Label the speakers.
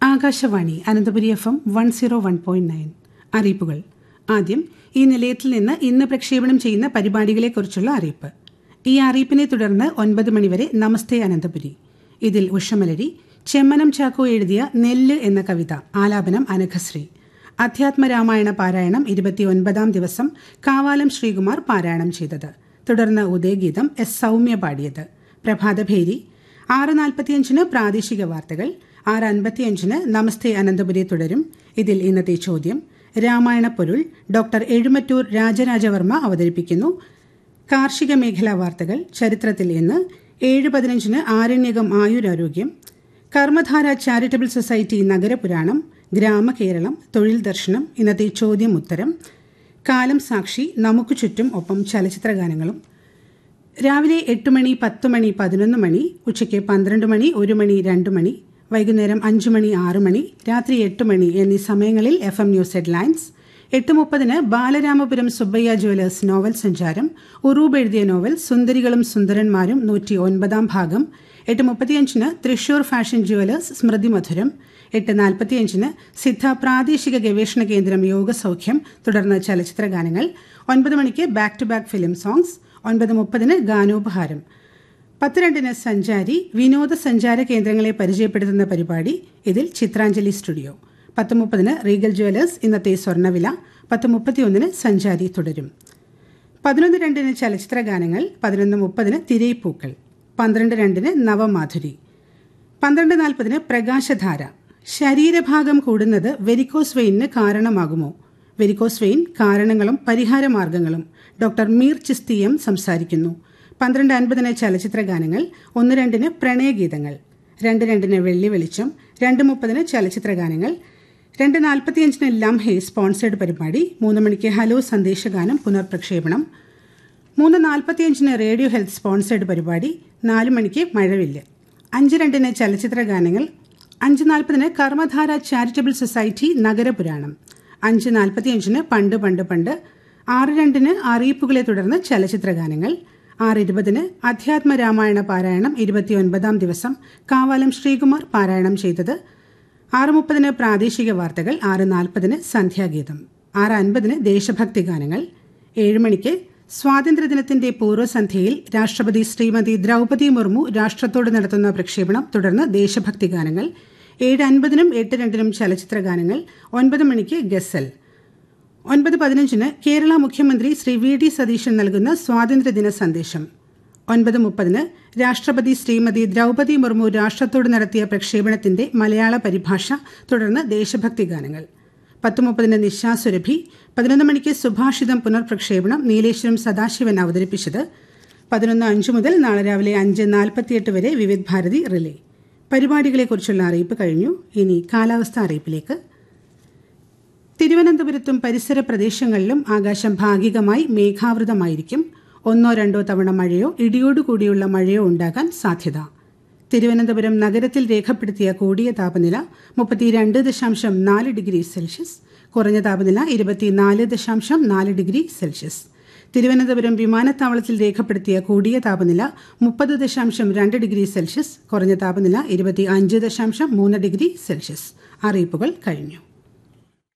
Speaker 1: Akashvani Ananthapuri F M one zero one point nine അറിയിപ്പുകൾ ആദ്യം ഈ നിലയത്തിൽ നിന്ന് ഇന്ന് പ്രക്ഷേപണം ചെയ്യുന്ന പരിപാടികളെക്കുറിച്ചുള്ള അറിയിപ്പ് ഈ അറിയിപ്പിനെ തുടർന്ന് ഒൻപത് മണിവരെ നമസ്തേ അനന്തപുരി ഇതിൽ ഉഷമലരി ചെമ്മനം ചാക്കോ എഴുതിയ നെല്ല് എന്ന കവിത ആലാപനം അനഘശ്രീ അധ്യാത്മരാമായണ പാരായണം ഇരുപത്തിയൊൻപതാം ദിവസം കാവാലം ശ്രീകുമാർ പാരായണം ചെയ്തത് തുടർന്ന് ഉദയഗീതം എസ് സൗമ്യ പാടിയത് പ്രഭാതഭേരി ആറ് നാൽപ്പത്തിയഞ്ചിന് പ്രാദേശിക വാർത്തകൾ ആറ് അൻപത്തിയഞ്ചിന് നമസ്തേ അനന്തപുരി തുടരും ഇതിൽ ഇന്നത്തെ ചോദ്യം രാമായണ പൊരുൾ ഡോക്ടർ എഴുമറ്റൂർ രാജരാജവർമ്മ അവതരിപ്പിക്കുന്നു കാർഷിക മേഖലാ വാർത്തകൾ ചരിത്രത്തിൽ ഇന്ന് ഏഴ് പതിനഞ്ചിന് ആരണ്യകം ആയുരാരോഗ്യം കർമ്മധാര ചാരിറ്റബിൾ സൊസൈറ്റി നഗരപുരാണം ഗ്രാമകേരളം തൊഴിൽ ദർശനം ഇന്നത്തെ ചോദ്യം ഉത്തരം കാലം സാക്ഷി നമുക്ക് ചുറ്റും ഒപ്പം ചലച്ചിത്രഗാനങ്ങളും രാവിലെ എട്ട് മണി പത്ത് മണി പതിനൊന്ന് മണി ഉച്ചയ്ക്ക് പന്ത്രണ്ട് മണി ഒരു മണി രണ്ട് മണി വൈകുന്നേരം അഞ്ച് മണി ആറ് മണി രാത്രി എട്ട് മണി എന്നീ സമയങ്ങളിൽ എഫ് എം ന്യൂസ് ഹെഡ്ലൈൻസ് എട്ട് മുപ്പതിന് ബാലരാമപുരം സുബ്ബയ്യ ജ്വല്ലേഴ്സ് നോവൽ സഞ്ചാരം ഉറൂബ് എഴുതിയ നോവൽ സുന്ദരികളും സുന്ദരന്മാരും നൂറ്റി ഒൻപതാം ഭാഗം എട്ട് മുപ്പത്തിയഞ്ചിന് തൃശൂർ ഫാഷൻ ജ്വല്ലേഴ്സ് സ്മൃതി മധുരം എട്ട് നാൽപ്പത്തിയഞ്ചിന് സിദ്ധ പ്രാദേശിക ഗവേഷണ കേന്ദ്രം യോഗസൗഖ്യം തുടർന്ന് ചലച്ചിത്ര ഗാനങ്ങൾ ഒൻപത് മണിക്ക് back to back film songs ഒൻപത് മുപ്പതിന് ഗാനോപഹാരം പത്ത് രണ്ടിന് സഞ്ചാരി വിനോദസഞ്ചാര കേന്ദ്രങ്ങളെ പരിചയപ്പെടുത്തുന്ന പരിപാടി ഇതിൽ ചിത്രാഞ്ജലി സ്റ്റുഡിയോ പത്ത് മുപ്പതിന് റീഗൽ ജ്വല്ലേഴ്സ് ഇന്നത്തെ സ്വർണ്ണവില പത്ത് മുപ്പത്തിയൊന്നിന് സഞ്ചാരി തുടരും പതിനൊന്ന് രണ്ടിന് ചലച്ചിത്ര ഗാനങ്ങൾ പതിനൊന്ന് മുപ്പതിന് തിരയിപ്പൂക്കൾ പന്ത്രണ്ട് രണ്ടിന് നവമാധുരി പന്ത്രണ്ട് നാൽപ്പതിന് പ്രകാശധാര ശരീരഭാഗം കൂടുന്നത് വെരിക്കോസ് വെയിനിന് കാരണമാകുമോ വെരിക്കോസ് വെയിൻ കാരണങ്ങളും പരിഹാരമാർഗങ്ങളും ഡോക്ടർ മീർ ചിസ്തി എം സംസാരിക്കുന്നു പന്ത്രണ്ട് അൻപതിന് ചലച്ചിത്ര ഗാനങ്ങൾ ഒന്ന് രണ്ടിന് പ്രണയഗീതങ്ങൾ രണ്ട് രണ്ടിന് വെള്ളി വെളിച്ചം രണ്ട് മുപ്പതിന് ചലച്ചിത്ര ഗാനങ്ങൾ രണ്ട് നാൽപ്പത്തിയഞ്ചിന് ലംഹെ സ്പോൺസേഡ് പരിപാടി മൂന്ന് മണിക്ക് ഹലോ സന്ദേശഗാനം പുനർപ്രക്ഷേപണം മൂന്ന് നാൽപ്പത്തിയഞ്ചിന് റേഡിയോ ഹെൽത്ത് സ്പോൺസേഡ് പരിപാടി നാല് മണിക്ക് മഴവില്ല് അഞ്ച് രണ്ടിന് ചലച്ചിത്ര ഗാനങ്ങൾ അഞ്ച് നാൽപ്പതിന് കർമ്മധാര ചാരിറ്റബിൾ സൊസൈറ്റി നഗരപുരാണം അഞ്ച് നാൽപ്പത്തിയഞ്ചിന് പണ്ട് പണ്ട് പണ്ട് ആറ് രണ്ടിന് അറിയിപ്പുകളെ തുടർന്ന് ചലച്ചിത്ര ഗാനങ്ങൾ ആറ് ഇരുപതിന് അധ്യാത്മ രാമായണ പാരായണം ഇരുപത്തിയൊൻപതാം ദിവസം കാവാലം ശ്രീകുമാർ പാരായണം ചെയ്തത് ആറ് മുപ്പതിന് പ്രാദേശിക വാർത്തകൾ ആറ് നാൽപ്പതിന് സന്ധ്യാഗീതം ആറ് അൻപതിന് ദേശഭക്തി ഗാനങ്ങൾ ഏഴ് മണിക്ക് സ്വാതന്ത്ര്യദിനത്തിന്റെ പൂർവ്വസന്ധ്യയിൽ രാഷ്ട്രപതി ശ്രീമതി ദ്രൗപദി മുർമു രാഷ്ട്രത്തോട് നടത്തുന്ന പ്രക്ഷേപണം തുടർന്ന് ദേശഭക്തി ഗാനങ്ങൾ ഏഴ് അൻപതിനും എട്ട് രണ്ടിനും ചലച്ചിത്ര ഗാനങ്ങൾ ഒൻപത് മണിക്ക് ഗസൽ ഒൻപത് പതിനഞ്ചിന് കേരള മുഖ്യമന്ത്രി ശ്രീ വി ഡി സതീശൻ നൽകുന്ന സ്വാതന്ത്ര്യദിന സന്ദേശം ഒൻപത് മുപ്പതിന് രാഷ്ട്രപതി ശ്രീമതി ദ്രൗപദി മുർമു രാഷ്ട്രത്തോട് നടത്തിയ പ്രക്ഷേപണത്തിന്റെ മലയാള പരിഭാഷ തുടർന്ന് ദേശഭക്തി ഗാനങ്ങൾ പത്ത് മുപ്പതിന് നിശാസുരഭി പതിനൊന്ന് മണിക്ക് സുഭാഷിതം പുനർപ്രക്ഷേപണം നീലേശ്വരം സദാശിവൻ അവതരിപ്പിച്ചത് പതിനൊന്ന് അഞ്ച് മുതൽ നാളെ രാവിലെ അഞ്ച് നാൽപ്പത്തിയെട്ട് വരെ വിവിധ് ഭാരതി റിലേ പരിപാടികളെക്കുറിച്ചുള്ള അറിയിപ്പ് കഴിഞ്ഞു ഇനി കാലാവസ്ഥ അറിയിപ്പിലേക്ക് തിരുവനന്തപുരത്തും പരിസര പ്രദേശങ്ങളിലും ആകാശം ഭാഗികമായി മേഘാവൃതമായിരിക്കും ഒന്നോ രണ്ടോ തവണ മഴയോ ഇടിയോടുകൂടിയുള്ള മഴയോ ഉണ്ടാകാൻ സാധ്യത തിരുവനന്തപുരം നഗരത്തിൽ രേഖപ്പെടുത്തിയ കൂടിയ താപനില മുപ്പത്തിരണ്ട് ദശാംശം നാല് ഡിഗ്രി സെൽഷ്യസ് കുറഞ്ഞ താപനില ഇരുപത്തിനാല് ദശാംശം നാല് ഡിഗ്രി സെൽഷ്യസ് തിരുവനന്തപുരം വിമാനത്താവളത്തിൽ രേഖപ്പെടുത്തിയ കൂടിയ താപനില മുപ്പത് ദശാംശം രണ്ട് ഡിഗ്രി സെൽഷ്യസ് കുറഞ്ഞ താപനില ഇരുപത്തി അഞ്ച് ദശാംശം മൂന്ന് ഡിഗ്രി സെൽഷ്യസ് അറിയിപ്പുകൾ കഴിഞ്ഞു